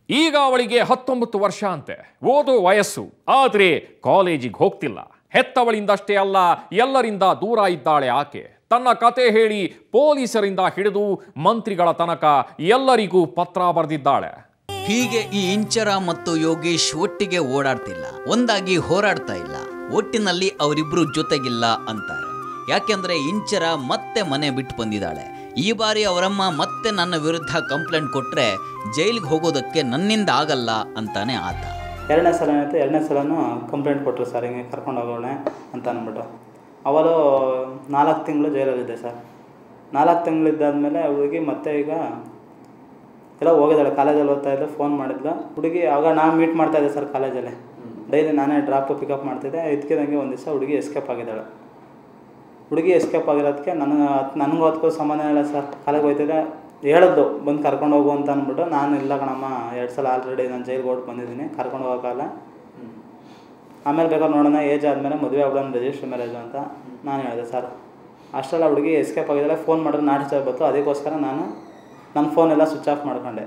ಈಗ ಅವಳಿಗೆ ಹತ್ತೊಂಬತ್ತು ವರ್ಷ ಅಂತೆ ಓದೋ ವಯಸ್ಸು ಆದರೆ ಕಾಲೇಜಿಗೆ ಹೋಗ್ತಿಲ್ಲ ಹೆತ್ತವಳಿಂದಷ್ಟೇ ಅಲ್ಲ ಎಲ್ಲರಿಂದ ದೂರ ಇದ್ದಾಳೆ ಆಕೆ ತನ್ನ ಕತೆ ಹೇಳಿ ಪೊಲೀಸರಿಂದ ಹಿಡಿದು ಮಂತ್ರಿಗಳ ತನಕ ಎಲ್ಲರಿಗೂ ಪತ್ರ ಬರೆದಿದ್ದಾಳೆ ಹೀಗೆ ಈ ಇಂಚರ ಮತ್ತು ಯೋಗೇಶ್ ಒಟ್ಟಿಗೆ ಓಡಾಡ್ತಿಲ್ಲ ಒಂದಾಗಿ ಹೋರಾಡ್ತಾ ಇಲ್ಲ ಒಟ್ಟಿನಲ್ಲಿ ಅವರಿಬ್ರು ಜೊತೆಗಿಲ್ಲ ಅಂತಾರೆ ಯಾಕೆಂದ್ರೆ ಇಂಚರ ಮತ್ತೆ ಮನೆ ಬಿಟ್ಟು ಬಂದಿದ್ದಾಳೆ ಈ ಬಾರಿ ಅವರಮ್ಮ ಮತ್ತೆ ನನ್ನ ವಿರುದ್ಧ ಕಂಪ್ಲೇಂಟ್ ಕೊಟ್ರೆ ಜೈಲಿಗೆ ಹೋಗೋದಕ್ಕೆ ನನ್ನಿಂದ ಆಗಲ್ಲ ಅಂತಾನೆ ಆತ ಎರಡನೇ ಸಲ ಏನಾಯ್ತು ಎರಡನೇ ಸಲನೂ ಕಂಪ್ಲೇಂಟ್ ಕೊಟ್ಟರು ಸರ್ ಹಿಂಗೆ ಕರ್ಕೊಂಡು ಹೋಗೋಣೆ ಅಂತ ಅಂದ್ಬಿಟ್ಟು ಅವಳು ನಾಲ್ಕು ತಿಂಗಳು ಜೈಲಲ್ಲಿದ್ದೆ ಸರ್ ನಾಲ್ಕು ತಿಂಗಳಿದ್ದಾದಮೇಲೆ ಹುಡುಗಿ ಮತ್ತೆ ಈಗ ಎಲ್ಲ ಹೋಗಿದ್ದಾಳೆ ಕಾಲೇಜಲ್ಲಿ ಓದ್ತಾ ಇದ್ದೆ ಫೋನ್ ಮಾಡಿದ್ಲು ಹುಡುಗಿ ಆವಾಗ ನಾನು ಮೀಟ್ ಮಾಡ್ತಾ ಇದ್ದೆ ಸರ್ ಕಾಲೇಜಲ್ಲಿ ಡೈಲಿ ನಾನೇ ಡ್ರಾಪ್ ಪಿಕಪ್ ಮಾಡ್ತಿದ್ದೆ ಇದಕ್ಕಿದಂಗೆ ಒಂದು ದಿವಸ ಹುಡುಗಿ ಎಸ್ಕೇಪ್ ಆಗಿದ್ದಾಳೆ ಹುಡುಗಿ ಎಸ್ಕೇಪ್ ಆಗಿರೋದಕ್ಕೆ ನನಗೆ ನನಗೂ ಅದಕ್ಕೂ ಸಂಬಂಧ ಇಲ್ಲ ಸರ್ ಕಾಲೇಜ್ ಹೋಗ್ತಿದ್ದೆ ಹೇಳಿದ್ದು ಬಂದು ಕರ್ಕೊಂಡು ಹೋಗು ಅಂತ ಅಂದ್ಬಿಟ್ಟು ನಾನು ಇಲ್ಲ ಕಣಮ್ಮ ಎರಡು ಸಲ ಆಲ್ರೆಡಿ ನಾನು ಜೈಲ್ಗೆ ಹೊಟ್ಟು ಬಂದಿದ್ದೀನಿ ಕರ್ಕೊಂಡು ಹೋಗೋಕ್ಕಲ್ಲ ಆಮೇಲೆ ಬೇಕಾದ್ರೆ ನೋಡೋಣ ಏಜ್ ಆದಮೇಲೆ ಮದುವೆ ಆಗ್ಬಿಡೋಣ ರಿಜಿಸ್ಟರ್ ಮ್ಯಾರೇಜು ಅಂತ ನಾನು ಹೇಳಿದೆ ಸರ್ ಅಷ್ಟೆಲ್ಲ ಹುಡುಗಿ ಎಸ್ಕೇಪ್ ಆಗಿದ್ದಾಳೆ ಫೋನ್ ಮಾಡಿದ್ರೆ ನಾಟಿ ಸರ್ ಬಂತು ಅದಕ್ಕೋಸ್ಕರ ನಾನು ನನ್ನ ಫೋನೆಲ್ಲ ಸ್ವಿಚ್ ಆಫ್ ಮಾಡ್ಕೊಂಡೆ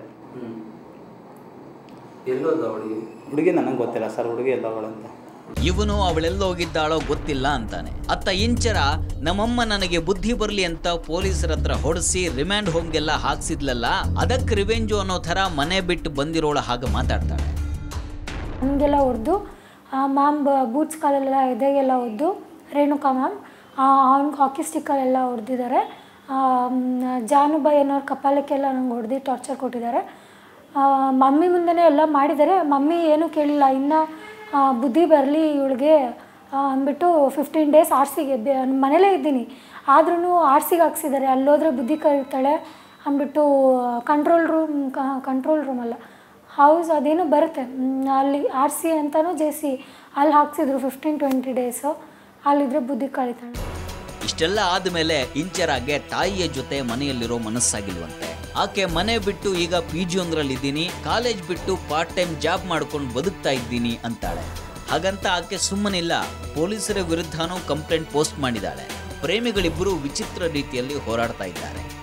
ಎಲ್ಲೋದ ಅವಳಿಗೆ ಹುಡುಗಿ ನನಗೆ ಗೊತ್ತಿಲ್ಲ ಸರ್ ಹುಡುಗಿ ಎಲ್ಲವಳು ಅಂತ ಇವನು ಅವಳೆಲ್ಲೋಗಿದ್ದಾಳೋ ಗೊತ್ತಿಲ್ಲ ಅಂತಾನೆ ಅತ್ತ ಇಂಚರ ನಮ್ಮಮ್ಮ ನನಗೆ ಬುದ್ಧಿ ಬರ್ಲಿ ಅಂತ ಪೊಲೀಸರ ಹತ್ರ ಹೊಡೆಸಿ ರಿಮ್ಯಾಂಡ್ ಹೋಮ್ಗೆಲ್ಲ ಹಾಕ್ಸಿದ್ಲಲ್ಲ ಅದಕ್ಕೆ ರಿವೆಂಜು ಅನ್ನೋ ಥರ ಮನೆ ಬಿಟ್ಟು ಬಂದಿರೋಳ ಹಾಗೆ ಮಾತಾಡ್ತಾಳೆ ನಮಗೆಲ್ಲ ಹೊಡೆದು ಮ್ಯಾಮ್ ಬೂಟ್ಸ್ ಕಾಲೆಲ್ಲ ಎದೆಗೆಲ್ಲ ಹೊಡೆದು ರೇಣುಕಾ ಮ್ಯಾಮ್ ಅವ್ನಿಗೆ ಹಾಕಿ ಸ್ಟಿಕ್ಕಲ್ಲೆಲ್ಲ ಹೊಡೆದಿದ್ದಾರೆ ಜಾನುಬಾಯಿ ಅನ್ನೋರು ಕಪಾಲಕ್ಕೆಲ್ಲ ನಂಗೆ ಹೊಡೆದು ಟಾರ್ಚರ್ ಕೊಟ್ಟಿದ್ದಾರೆ ಆ, ಮಮ್ಮಿ ಮುಂದೆನೇ ಎಲ್ಲ ಮಾಡಿದ್ದಾರೆ ಮಮ್ಮಿ ಏನೂ ಕೇಳಿಲ್ಲ ಇನ್ನು ಆ, ಬುದ್ಧಿ ಬರಲಿ ಇವಳಿಗೆ ಅಂದ್ಬಿಟ್ಟು ಫಿಫ್ಟೀನ್ ಡೇಸ್ ಆರ್ಸಿಗೆ ಮನೇಲೇ ಇದ್ದೀನಿ ಆದ್ರೂ ಆರ್ಸಿಗೆ ಹಾಕ್ಸಿದ್ದಾರೆ ಅಲ್ಲೋದ್ರೆ ಬುದ್ಧಿ ಕಲಿತಾಳೆ ಅಂದ್ಬಿಟ್ಟು ಕಂಟ್ರೋಲ್ ರೂಮ್ ಕಂಟ್ರೋಲ್ ರೂಮ್ ಅಲ್ಲ ಹೌಸ್ ಅದೇನೋ ಬರುತ್ತೆ ಮ್, ಅಲ್ಲಿ ಆರ್ ಸಿ ಅಂತಲೂ ಜೆ ಸಿ ಅಲ್ಲಿ ಹಾಕ್ಸಿದ್ರು ಫಿಫ್ಟೀನ್ ಟ್ವೆಂಟಿ ಡೇಸು ಅಲ್ಲಿದ್ರೆ ಬುದ್ಧಿ ಕಲಿತಾಳೆ ಇಷ್ಟೆಲ್ಲ ಆದಮೇಲೆ ಇಂಚರಾಗೆ ತಾಯಿಯ ಜೊತೆ ಮನೆಯಲ್ಲಿರೋ ಮನಸ್ಸಾಗಿಲ್ವಂತೆ ಆಕೆ ಮನೆ ಬಿಟ್ಟು ಈಗ ಪಿ ಜಿ ಒಂದರಲ್ಲಿದ್ದೀನಿ ಕಾಲೇಜ್ ಬಿಟ್ಟು ಪಾರ್ಟ್ ಟೈಮ್ ಜಾಬ್ ಮಾಡ್ಕೊಂಡು ಬದುಕ್ತಾ ಇದ್ದೀನಿ ಅಂತಾಳೆ ಹಾಗಂತ ಆಕೆ ಸುಮ್ಮನಿಲ್ಲ ಪೊಲೀಸರ ವಿರುದ್ಧನೂ ಕಂಪ್ಲೇಂಟ್ ಪೋಸ್ಟ್ ಮಾಡಿದ್ದಾಳೆ ಪ್ರೇಮಿಗಳಿಬ್ಬರು ವಿಚಿತ್ರ ರೀತಿಯಲ್ಲಿ ಹೋರಾಡ್ತಾ ಇದ್ದಾರೆ